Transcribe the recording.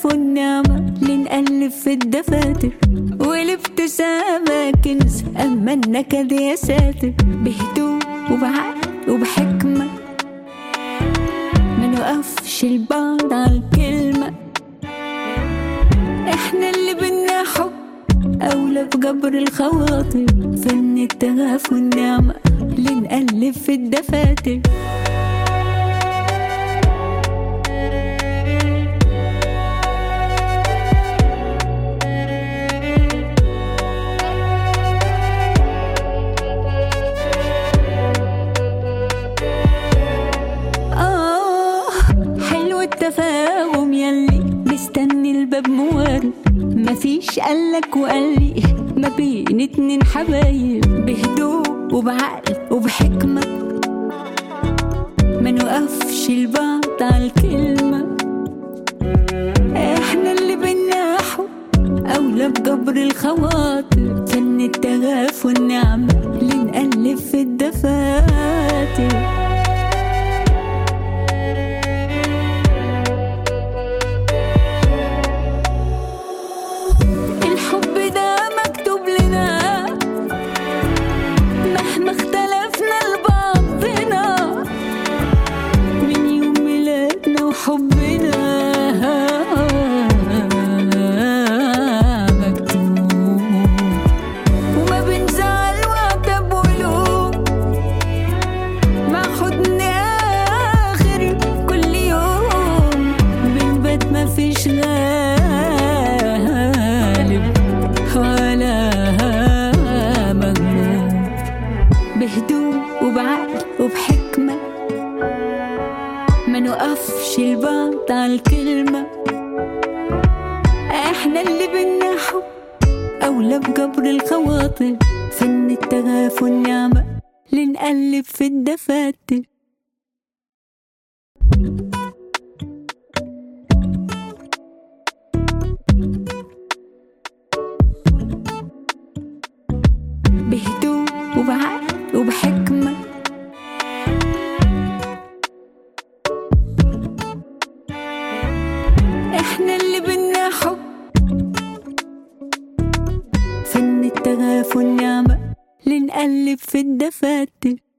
التغافل والنعمة لنألف في الدفاتر والابتسامة كنز أما النكد يا ساتر بهدوء وبعقل وبحكمة ما نوقفش البعض على الكلمة احنا اللي بدنا حب أولى بجبر الخواطر فن التغافل والنعمة لنألف في الدفاتر آه حلو التفاهم يلي مستني الباب موارد مفيش قالك وقالي ما بين اتنين حبايب بهدوء وبعقل وبحكمة ما نوقفش البعض على الكلمة احنا اللي بينا حب أولى بجبر الخواطر فن التغافل والنعمة لنألف في الدفاتر الحب ده مكتوب لنا مهما اختلفنا لبعضنا من يوم ميلادنا وحبنا مكتوب وما بنزعل وعتب وقلوب مع حضن آخر كل يوم بنبات ما فيش غالب ولا مغلوب بهدوء وبعقل وبحكمة ما نوقفش البعض على الكلمة احنا اللي بينا حب أولى بجبر الخواطر فن التغافل نعمة لنقلب في الدفاتر بهدوء وبعقل وبحكمة احنا اللي بينا حب فن التغافل نعمة لنقلب في الدفاتر